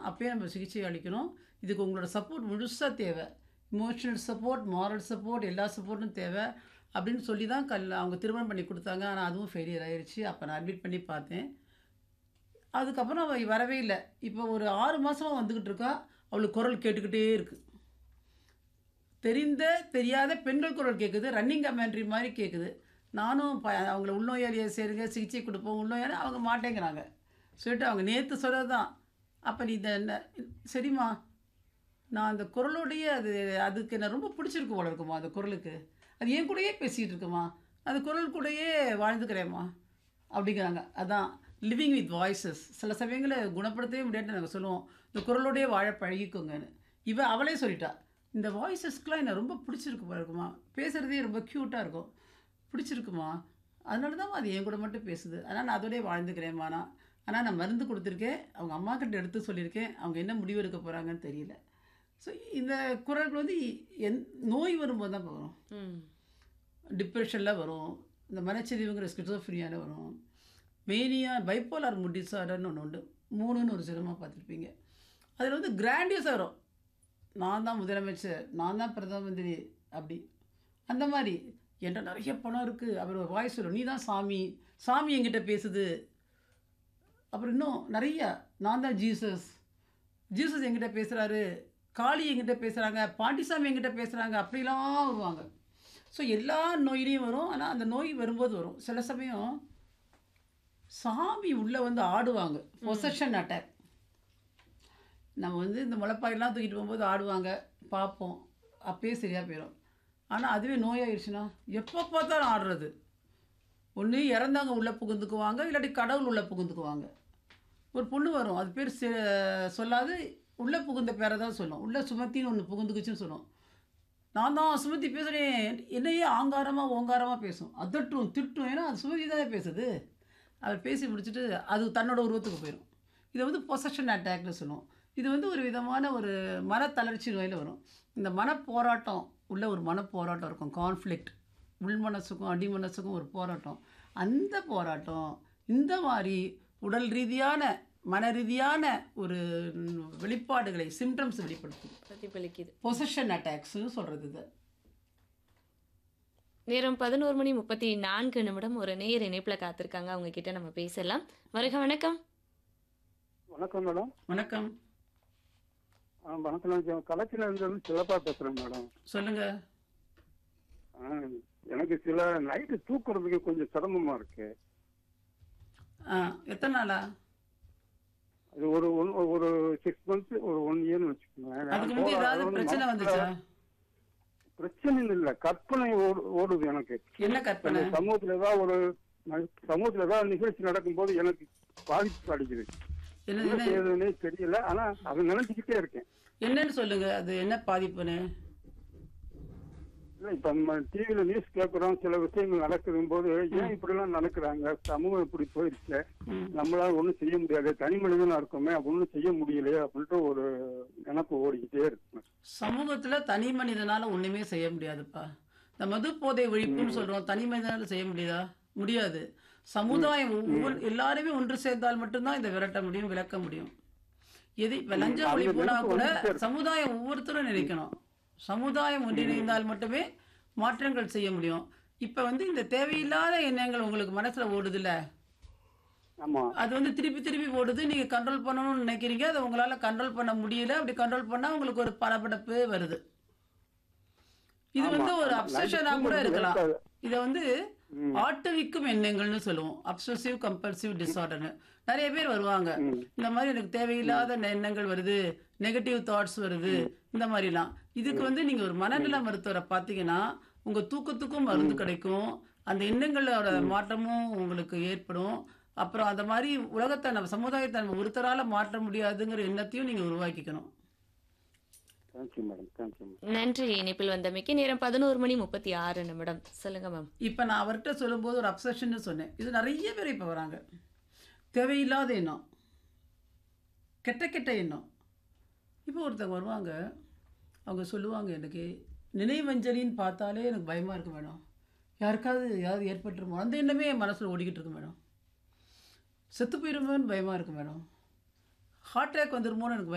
அப்பயே நம்ம சிகிச்சை அளிக்கணும் இதுக்கு உங்களோட சப்போர்ட் முழுசாக தேவை இமோஷனல் சப்போர்ட் மாரல் சப்போர்ட் எல்லா சப்போர்ட்டும் தேவை அப்படின்னு சொல்லி தான் கல் அவங்க திருமணம் பண்ணி கொடுத்தாங்க ஆனால் அதுவும் ஃபெயிலியர் ஆயிடுச்சு அப்போ நான் அட்மிட் பண்ணி பார்த்தேன் அதுக்கப்புறம் அவள் வரவே இல்லை இப்போ ஒரு ஆறு மாதமாக வந்துக்கிட்டு இருக்கா அவளுக்கு குரல் கேட்டுக்கிட்டே இருக்குது தெரிந்த தெரியாத பெண்கள் குரல் கேட்குது ரன்னிங் கமெண்ட்ரி மாதிரி கேட்குது நானும் ப அவங்கள உள்நோயாளியை சேருங்க சிகிச்சை கொடுப்போம் உள்நோயாளி அவங்க மாட்டேங்கிறாங்க சொல்லிட்டு அவங்க நேற்று சொன்னது தான் அப்போ நீ இந்த என்ன சரிம்மா நான் அந்த குரலோடைய அது அதுக்கு என்ன ரொம்ப பிடிச்சிருக்கு போல இருக்குமா அந்த குரலுக்கு அது என் கூடயே பேசிகிட்டு இருக்குமா அந்த குரல் கூடயே வாழ்ந்துக்கிறேம்மா அப்படிங்கிறாங்க அதான் லிவிங் வித் வாய்ஸஸ் சில சமயங்களில் குணப்படுத்தவே முடியாதுன்னு நாங்கள் சொல்லுவோம் இந்த குரலோடயே வாழ பழகிக்கோங்கன்னு இவ அவளே சொல்லிட்டா இந்த வாய்ஸஸ்க்கெலாம் என்ன ரொம்ப பிடிச்சிருக்கு போல இருக்குமா பேசுகிறதே ரொம்ப க்யூட்டாக இருக்கும் பிடிச்சிருக்குமா அதனால தான் அது என் கூட மட்டும் பேசுது அதனால் நான் அதோடய வாழ்ந்துக்கிறேன்மா நான் ஆனால் நான் மருந்து கொடுத்துருக்கேன் அவங்க அம்மா கிட்ட எடுத்து சொல்லியிருக்கேன் அவங்க என்ன முடிவு எடுக்க போகிறாங்கன்னு தெரியல ஸோ இந்த குரல்கள் வந்து என் நோய் வரும்போது தான் வரும் ம் டிப்ரெஷனில் வரும் இந்த மனச்சரிவுங்கிற ஸ்கிசோஃப்ரியாவில் வரும் மேனியா பைப்போலார் முட் டிசார்டர்னு ஒன்று உண்டு மூணுன்னு ஒரு சினிமா பார்த்துருப்பீங்க அதில் வந்து கிராண்டியஸாக வரும் நான் தான் முதலமைச்சர் நான் தான் பிரதம மந்திரி அப்படி அந்த மாதிரி என்கிட்ட நிறைய பணம் இருக்குது அவர் வாய்ஸ் வரும் நீ தான் சாமி சாமி என்கிட்ட பேசுது அப்புறம் இன்னும் நிறைய நான் தான் ஜீசஸ் ஜீசஸ் என்கிட்ட பேசுகிறாரு காளி என்கிட்ட பேசுகிறாங்க பாண்டிசாமி என்கிட்ட பேசுகிறாங்க அப்படிலாம் வருவாங்க ஸோ எல்லா நோயிலையும் வரும் ஆனால் அந்த நோய் வரும்போது வரும் சில சமயம் சாமி உள்ளே வந்து ஆடுவாங்க பொசஷன் அட்டாக் நம்ம வந்து இந்த முளைப்பாயெல்லாம் தூக்கிட்டு போகும்போது ஆடுவாங்க பார்ப்போம் அப்பயே சரியாக போயிடும் ஆனால் அதுவே நோயாயிடுச்சுன்னா எப்போ பார்த்தாலும் ஆடுறது ஒன்று இறந்தவங்க உள்ளே புகுந்துக்குவாங்க இல்லாட்டி கடவுள் உள்ளே புகுந்துக்குவாங்க ஒரு பொண்ணு வரும் அது பேர் சி- சொல்லாது உள்ளே புகுந்த பேரை தான் சொல்லும் உள்ளே சுமத்தின்னு ஒன்று புகுந்துக்குச்சுன்னு சொல்லும் நான் தான் சுமதி பேசுகிறேன் என்னையே ஆங்காரமாக ஓங்காரமாக பேசும் அதட்டும் திட்டும் ஏன்னா அது சுமதி தானே பேசுது அவர் பேசி முடிச்சுட்டு அது தன்னோட உருவத்துக்கு போயிடும் இதை வந்து பொசஷன் அட்டாக்னு சொல்லுவோம் இது வந்து ஒரு விதமான ஒரு மனத்தளர்ச்சி நோயில் வரும் இந்த மனப்போராட்டம் உள்ள ஒரு மனப்போராட்டம் இருக்கும் கான்ஃப்ளிக்ட் உள் மனசுக்கும் அடி மனசுக்கும் ஒரு போராட்டம் அந்த போராட்டம் இந்த மாதிரி உடல் ரீதியான மன ரீதியான ஒரு வெளிப்பாடுகளை சிம்டம்ஸ் வெளிப்படுத்தும் பிரதிபலிக்குது பொசஷன் அட்டாக்ஸ்னு சொல்கிறது இது நேரம் பதினோரு மணி முப்பத்தி நான்கு நிமிடம் ஒரு நேர் இணைப்புல காத்திருக்காங்க அவங்க கிட்ட நம்ம பேசலாம் வருக வணக்கம் வணக்கம் மேடம் வணக்கம் ஆ, வணக்கம் நான் கலெக்டர்ல இருந்து சிலப்பா பேசுறேன் மேடம் சொல்லுங்க ஆ, எனக்கு சில நைட்டு தூக்குறதுக்கு கொஞ்சம் சிரமமா இருக்கு ஆ எத்தனை நாளா அது ஒரு ஒன் ஒரு சிக்ஸ் மந்த்ஸ் ஒரு ஒன் இயர்னு வச்சுக்கோங்க அதுக்கு முந்தி ஏதாவது பிரச்சனை வந்துச்சா பிரச்சனை இல்ல கற்பனை ஓடு- ஓடுது எனக்கு என்ன கற்பனை அந்த சமூகத்துல ஏதாவது ஒரு ந- சமூகத்துல ஏதாவது நிகழ்ச்சி நடக்கும்போது எனக்கு பாதிப்பு அடிக்குது என்ன என்ன என்ன செய்யறதுன்னே தெரியல ஆனா அதை நினைச்சுக்கிட்டே இருக்கேன் என்னன்னு சொல்லுங்க அது என்ன பாதிப்புன்னு இல்ல இப்ப நம்ம டிவில நியூஸ் கேக்குறோம் சில விஷயங்கள் நடக்கும் போது ஏன் இப்படி எல்லாம் நடக்கிறாங்க சமூகம் இப்படி போயிருச்சு ம். நம்மளால ஒண்ணும் செய்ய முடியாது தனி மனிதனா இருக்கோமே ஒண்ணும் செய்ய முடியலையே அப்படின்ட்டு ஒரு நினப்பு ஓடிக்கிட்டே இருக்கு சமூகத்துல தனி மனிதனால ஒண்ணுமே செய்ய முடியாதுப்பா இந்த மது போதை ஒழிப்புன்னு சொல்றோம் தனி மனிதனால செய்ய முடியுதா முடியாது சமுதாயம் ஒவ்வொரு எல்லாருமே ஒன்று சேர்ந்தால் மட்டும்தான் இதை விரட்ட முடியும் விளக்க முடியும் எது இப்ப லஞ்ச அந்த ஒழிப்புனா நெருப்பு கூட வந்துட்டே இருக்கு. சமுதாயம் ஒவ்வொருத்தரும் நினைக்கணும் சமுதாயம் ஒன்றிணைந்தால் மட்டுமே மாற்றங்கள் செய்ய முடியும் இப்ப வந்து இந்த தேவையில்லாத எண்ணங்கள் உங்களுக்கு மனசுல ஓடுதுல்ல ஆமா அது வந்து திருப்பி திருப்பி ஓடுது நீங்க கண்ட்ரோல் பண்ணணும்னு நினைக்கிறீங்க அதை உங்களால கண்ட்ரோல் பண்ண முடியல அப்படி கண்ட்ரோல் பண்ணா உங்களுக்கு ஒரு படபடப்பு வருது இது ஆமா, வந்து ஒரு ஆமா. அப்சஷனா கூட நைட்டு இருக்கலாம் தூங்குறது இதை வந்து ஆட்டுவிக்கும் எண்ணங்கள்னு சொல்லுவோம் அப்சசிவ் கம்பல்சிவ் டிசார்டர்னு நிறைய பேர் வருவாங்க இந்த மாதிரி எனக்கு தேவையில்லாத எண்ணங்கள் வருது நெகட்டிவ் தாட்ஸ் வருது இந்த மாதிரிலாம் இதுக்கு வந்து நீங்க ஒரு மனநல மருத்துவரை பார்த்தீங்கன்னா உங்க தூக்கத்துக்கும் மருந்து கிடைக்கும் அந்த எண்ணங்களோட மாற்றமும் உங்களுக்கு ஏற்படும் அப்புறம் அந்த மாதிரி உலகத்தை நம்ம சமுதாயத்தை நம்ம ஒருத்தரால மாற்ற முடியாதுங்கிற எண்ணத்தையும் நீங்க உருவாக்கிக்கணும் தேங்க்யூ மேடம் தேங்க்யூ மேடம் நன்றி இணைப்பில் வந்தமைக்கு நேரம் பதினோரு மணி முப்பத்தி ஆறு நிமிடம் சொல்லுங்க மேம் இப்போ நான் அவர்கிட்ட சொல்லும்போது ஒரு அப்சஷன்னு சொன்னேன் இது நிறைய பேர் இப்போ வராங்க தேவையில்லாத எண்ணம் கெட்ட கெட்ட எண்ணம் இப்போ ஒருத்தவங்க வருவாங்க அவங்க சொல்லுவாங்க எனக்கு நினைவஞ்சலின்னு பார்த்தாலே எனக்கு பயமாக இருக்கு மேடம் யாருக்காவது யாராவது ஏற்பட்டுருமோ அந்த எண்ணமே என் மனசில் ஓடிக்கிட்டு இருக்கு மேடம் செத்து போயிருமோன்னு பயமாக இருக்கு மேடம் ஹார்ட் அட்டாக் வந்துருமோன்னு எனக்கு